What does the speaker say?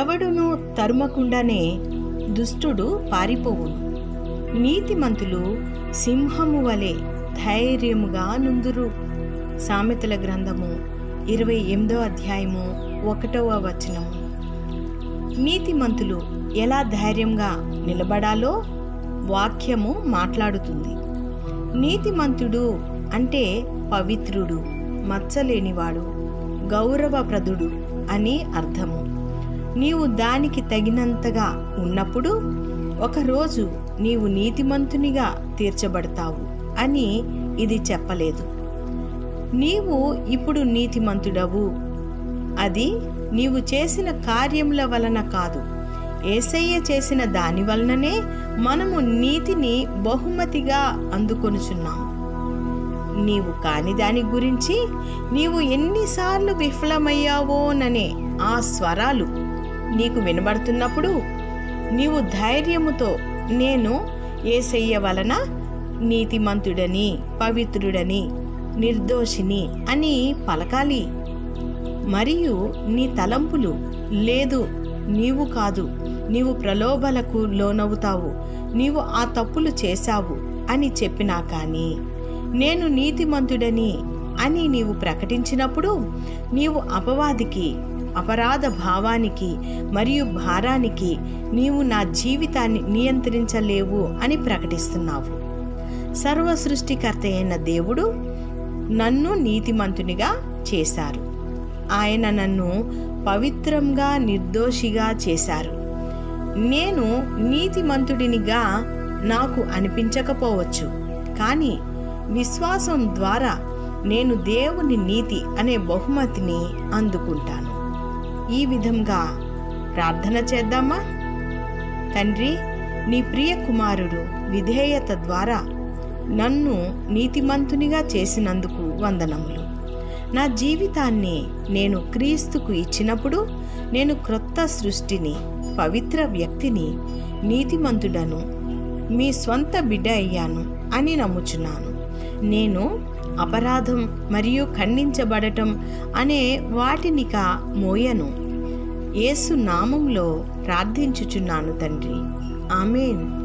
ఎవడును తరుమకుండానే దుష్టుడు పారిపోవును నీతిమంతులు సింహము వలె ధైర్యముగా నుందురు సామెతల గ్రంథము ఇరవై ఎనిమిదో అధ్యాయము ఒకటవ వచనము నీతిమంతులు ఎలా ధైర్యంగా నిలబడాలో వాక్యము మాట్లాడుతుంది నీతిమంతుడు అంటే పవిత్రుడు మచ్చలేనివాడు గౌరవప్రదుడు అని అర్థము నీవు దానికి తగినంతగా ఉన్నప్పుడు ఒకరోజు నీవు నీతిమంతునిగా తీర్చబడతావు అని ఇది చెప్పలేదు నీవు ఇప్పుడు నీతిమంతుడవు అది నీవు చేసిన కార్యముల వలన కాదు ఏసయ్య చేసిన దాని వలననే మనము నీతిని బహుమతిగా అందుకొనుచున్నాం నీవు కాని దాని గురించి నీవు ఎన్నిసార్లు విఫలమయ్యావోననే ఆ స్వరాలు నీకు వినబడుతున్నప్పుడు నీవు ధైర్యముతో నేను ఏసయ్య వలన నీతిమంతుడని పవిత్రుడని నిర్దోషిని అని పలకాలి మరియు నీ తలంపులు లేదు నీవు కాదు నీవు ప్రలోభలకు లోనవుతావు నీవు ఆ తప్పులు చేశావు అని చెప్పినా కానీ నేను నీతిమంతుడని అని నీవు ప్రకటించినప్పుడు నీవు అపవాదికి అపరాధ భావానికి మరియు భారానికి నీవు నా జీవితాన్ని నియంత్రించలేవు అని ప్రకటిస్తున్నావు సర్వ సృష్టికర్త అయిన దేవుడు నన్ను నీతిమంతునిగా చేశారు ఆయన నన్ను పవిత్రంగా నిర్దోషిగా చేశారు నేను నీతిమంతుడినిగా నాకు అనిపించకపోవచ్చు కానీ విశ్వాసం ద్వారా నేను దేవుని నీతి అనే బహుమతిని అందుకుంటాను ఈ విధంగా ప్రార్థన చేద్దామా తండ్రి నీ ప్రియ కుమారుడు విధేయత ద్వారా నన్ను నీతిమంతునిగా చేసినందుకు వందనములు నా జీవితాన్ని నేను క్రీస్తుకు ఇచ్చినప్పుడు నేను క్రొత్త సృష్టిని పవిత్ర వ్యక్తిని నీతిమంతుడను మీ స్వంత బిడ్డ అయ్యాను అని నమ్ముచున్నాను నేను అపరాధం మరియు ఖండించబడటం అనే వాటినిక మోయను యేసు నామంలో ప్రార్థించుచున్నాను తండ్రి ఆమెన్